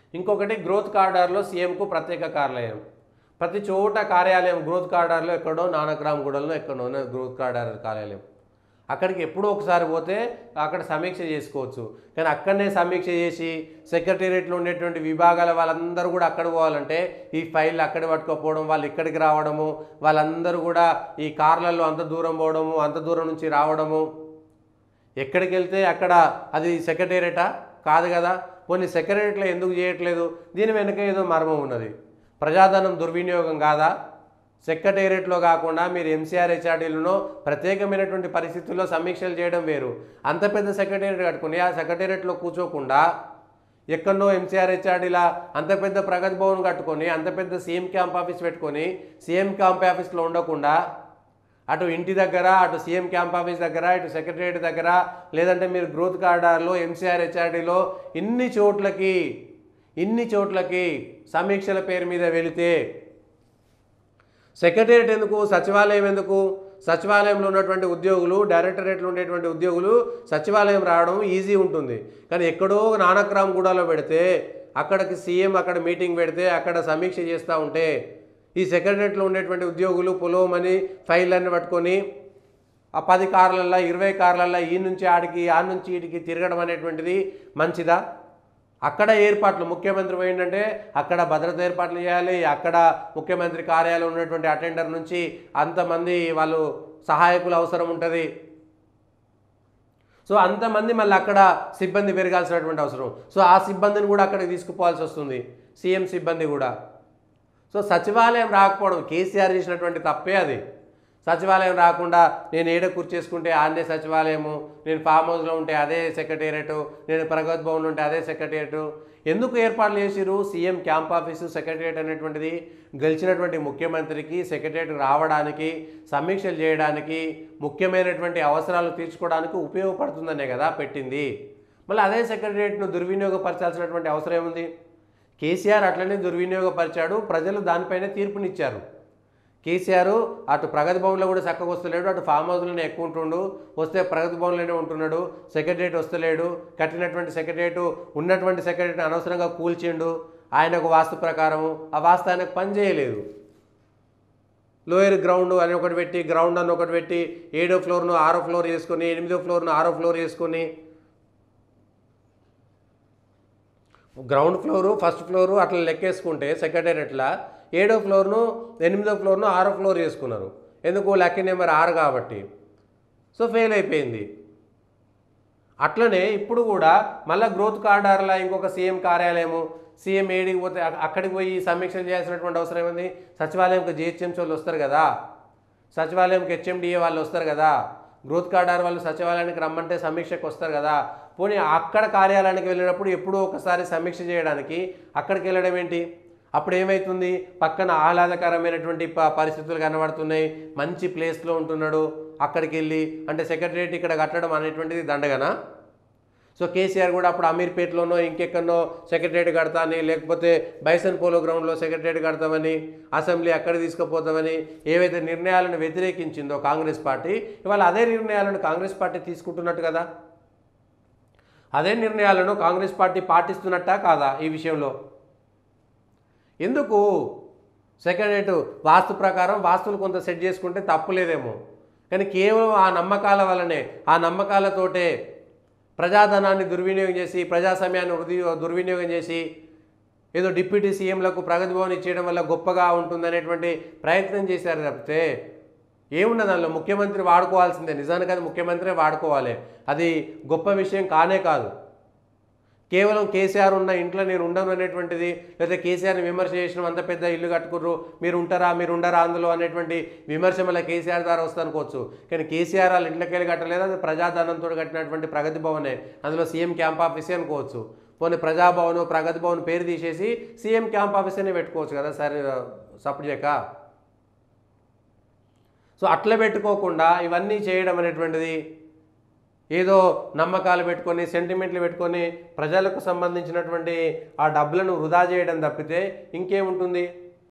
ఇంకొకటి గ్రోత్ కారిడార్లో సీఎంకు ప్రత్యేక కార్యాలయం ప్రతి చోట కార్యాలయం గ్రోత్ కారిడార్లో ఎక్కడో నానక్రామ్ గూడలో ఎక్కడో ఉన్న గ్రోత్ కారిడార్ కార్యాలయం అక్కడికి ఎప్పుడో ఒకసారి పోతే అక్కడ సమీక్ష చేసుకోవచ్చు కానీ అక్కడనే సమీక్ష చేసి సెక్రటేరియట్లో ఉండేటువంటి విభాగాల వాళ్ళందరూ కూడా అక్కడ పోవాలంటే ఈ ఫైల్ అక్కడ పట్టుకోపోవడం వాళ్ళు ఇక్కడికి రావడము వాళ్ళందరూ కూడా ఈ కార్లలో అంత దూరం పోవడము అంత దూరం నుంచి రావడము ఎక్కడికి వెళ్తే అక్కడ అది సెక్రటేరియటా కాదు కదా కొన్ని సెక్రటేరియట్లో ఎందుకు చేయట్లేదు దీని వెనుక ఏదో మర్మం ఉన్నది ప్రజాధనం దుర్వినియోగం కాదా సెక్రటేరియట్లో కాకుండా మీరు ఎంసీఆర్ హెచ్ఆర్డీలను ప్రత్యేకమైనటువంటి పరిస్థితుల్లో సమీక్షలు చేయడం వేరు అంత పెద్ద సెక్రటేరియట్ కట్టుకుని ఆ సెక్రటేరియట్లో కూర్చోకుండా ఎక్కడో ఎంసీఆర్ హెచ్ఆర్డీలా అంత పెద్ద ప్రగతి భవన్ కట్టుకొని అంత పెద్ద సీఎం క్యాంప్ ఆఫీస్ పెట్టుకొని సీఎం క్యాంప్ ఆఫీస్లో ఉండకుండా అటు ఇంటి దగ్గర అటు సీఎం క్యాంప్ ఆఫీస్ దగ్గర ఇటు సెక్రటరియట్ దగ్గర లేదంటే మీరు గ్రోత్ కార్డార్లో ఎంసీఆర్ హెచ్ఆర్డీలో ఇన్ని చోట్లకి ఇన్ని చోట్లకి సమీక్షల పేరు మీద వెళితే సెక్రటేరియట్ ఎందుకు సచివాలయం ఎందుకు సచివాలయంలో ఉన్నటువంటి ఉద్యోగులు డైరెక్టరేట్లో ఉండేటువంటి ఉద్యోగులు సచివాలయం రావడం ఈజీ ఉంటుంది కానీ ఎక్కడో నానక్రామ్ గూడలో పెడితే అక్కడికి సీఎం అక్కడ మీటింగ్ పెడితే అక్కడ సమీక్ష చేస్తూ ఉంటే ఈ సెక్రటరేట్లో ఉండేటువంటి ఉద్యోగులు పొలోమని ఫైళ్ళన్ని పట్టుకొని ఆ పది కార్లల్లో ఇరవై కార్లల్లో ఈ నుంచి ఆడికి ఆ నుంచి ఈడికి తిరగడం అనేటువంటిది మంచిదా అక్కడ ఏర్పాట్లు ముఖ్యమంత్రి పోయిందంటే అక్కడ భద్రత ఏర్పాట్లు చేయాలి అక్కడ ముఖ్యమంత్రి కార్యాలయం ఉన్నటువంటి అటెండర్ నుంచి అంతమంది వాళ్ళు సహాయకులు అవసరం ఉంటుంది సో అంతమంది మళ్ళీ అక్కడ సిబ్బంది పెరగాల్సినటువంటి అవసరం సో ఆ సిబ్బందిని కూడా అక్కడికి తీసుకుపోవాల్సి వస్తుంది సీఎం సిబ్బంది కూడా సో సచివాలయం రాకపోవడం కేసీఆర్ చేసినటువంటి తప్పే అది సచివాలయం రాకుండా నేను ఏడ కూర్చేసుకుంటే ఆండే సచివాలయము నేను ఫామ్ హౌస్లో ఉంటే అదే సెక్రటేరియట్ నేను ప్రగతి భవన్లో ఉంటే అదే సెక్రటేరియట్ ఎందుకు ఏర్పాట్లు చేసిరు సీఎం క్యాంప్ ఆఫీసు సెక్రటేరియట్ అనేటువంటిది గెలిచినటువంటి ముఖ్యమంత్రికి సెక్రటేరియట్ రావడానికి సమీక్షలు చేయడానికి ముఖ్యమైనటువంటి అవసరాలు తీర్చుకోవడానికి ఉపయోగపడుతుందనే కదా పెట్టింది మళ్ళీ అదే సెక్రటేరియట్ను దుర్వినియోగపరచాల్సినటువంటి అవసరం ఏముంది కేసీఆర్ అట్లనే దుర్వినియోగపరిచాడు ప్రజలు దానిపైన తీర్పునిచ్చారు కేసీఆర్ అటు ప్రగతి భవన్లో కూడా చక్కగా వస్తలేడు అటు ఫామ్ హౌస్లోనే ఎక్కువ ఉంటుండు వస్తే ప్రగతి భవన్లోనే ఉంటున్నాడు సెక్రటరియట్ వస్తలేడు కట్టినటువంటి సెక్రటరియట్ ఉన్నటువంటి సెక్రటరియట్ అనవసరంగా కూల్చిండు ఆయనకు వాస్తు ప్రకారం ఆ వాస్తు ఆయనకు పని చేయలేదు లోయర్ గ్రౌండ్ అని ఒకటి పెట్టి గ్రౌండ్ అని ఒకటి పెట్టి ఏడో ఫ్లోర్ను ఆరో ఫ్లోర్ చేసుకొని ఎనిమిదో ఫ్లోర్ను ఆరో ఫ్లోర్ చేసుకొని గ్రౌండ్ ఫ్లోరు ఫస్ట్ ఫ్లోరు అట్లా లెక్కేసుకుంటే సెక్రటేరియట్లా ఏడో ఫ్లోర్ను ఎనిమిదో ఫ్లోర్ను ఆరో ఫ్లోర్ చేసుకున్నారు ఎందుకు లక్కీ నెంబర్ ఆరు కాబట్టి సో ఫెయిల్ అయిపోయింది అట్లనే ఇప్పుడు కూడా మళ్ళీ గ్రోత్ కార్డార్లా ఇంకొక సీఎం కార్యాలయము సీఎం ఏడికి పోతే అక్- అక్కడికి పోయి సమీక్షలు చేయాల్సినటువంటి అవసరం ఏముంది సచివాలయంకి జిహెచ్ఎంసీ వాళ్ళు వస్తారు కదా సచివాలయంకి హెచ్ఎండిఏ వాళ్ళు వస్తారు కదా గ్రోత్ కార్డార్ వాళ్ళు సచివాలయానికి రమ్మంటే సమీక్షకు వస్తారు కదా పోనీ అక్కడ కార్యాలయానికి వెళ్ళినప్పుడు ఎప్పుడో ఒకసారి సమీక్ష చేయడానికి అక్కడికి వెళ్ళడం ఏంటి అప్పుడు ఏమవుతుంది పక్కన ఆహ్లాదకరమైనటువంటి ప- పరిస్థితులు కనబడుతున్నాయి మంచి ప్లేస్లో ఉంటున్నాడు అక్కడికి వెళ్ళి అంటే సెక్రటరియట్ ఇక్కడ కట్టడం అనేటువంటిది దండగనా సో కేసీఆర్ కూడా అప్పుడు అమీర్పేటలోనో ఇంకెక్కడనో సెక్రటరేట్ కడతాని లేకపోతే బైసన్ పోలో గ్రౌండ్లో సెక్రటరేట్ కడతామని అసెంబ్లీ అక్కడ తీసుకుపోతామని ఏవైతే నిర్ణయాలను వ్యతిరేకించిందో కాంగ్రెస్ పార్టీ ఇవాళ అదే నిర్ణయాలను కాంగ్రెస్ పార్టీ తీసుకుంటున్నట్టు కదా అదే నిర్ణయాలను కాంగ్రెస్ పార్టీ పాటిస్తున్నట్టా కాదా ఈ విషయంలో ఎందుకు సెక్రటరేట్ వాస్తు ప్రకారం వాస్తులు కొంత సెట్ చేసుకుంటే తప్పు లేదేమో కానీ కేవలం ఆ నమ్మకాల వల్లనే ఆ నమ్మకాలతోటే ప్రజాధనాన్ని దుర్వినియోగం చేసి ప్రజా సమయాన్ని వృధి- దుర్వినియోగం చేసి ఏదో డిప్యూటీ సీఎంలకు ప్రగతి భవన్ ఇచ్చేయడం వల్ల గొప్పగా ఉంటుందనేటువంటి ప్రయత్నం చేశారు తప్పితే ఏమున్నది దానిలో ముఖ్యమంత్రి వాడుకోవాల్సిందే నిజానికి అది ముఖ్యమంత్రి వాడుకోవాలి అది గొప్ప విషయం కానే కాదు కేవలం కేసీఆర్ ఉన్న ఇంట్లో నేను ఉండను అనేటువంటిది లేదా కేసీఆర్ని విమర్శ చేసిన అంత పెద్ద ఇల్లు కట్టుకుర్రు మీరు ఉంటారా మీరు ఉండరా అందులో అనేటువంటి విమర్శ మళ్ళీ కేసీఆర్ ద్వారా వస్తానుకోవచ్చు కానీ కేసీఆర్ వాళ్ళ ఇంట్లోకి వెళ్ళి కట్టలేదు అది ప్రజాధనంతో కట్టినటువంటి ప్రగతి భవనే అందులో సీఎం క్యాంప్ ఆఫీసే అనుకోవచ్చు పోనీ ప్రజాభవన్ ప్రగతి భవన్ పేరు తీసేసి సీఎం క్యాంప్ ఆఫీస్ అనే పెట్టుకోవచ్చు కదా సరే సపోర్ట్ చేయక సో అట్లా పెట్టుకోకుండా ఇవన్నీ చేయడం అనేటువంటిది ఏదో నమ్మకాలు పెట్టుకొని సెంటిమెంట్లు పెట్టుకొని ప్రజలకు సంబంధించినటువంటి ఆ డబ్బులను వృధా చేయడం తప్పితే ఇంకేముంటుంది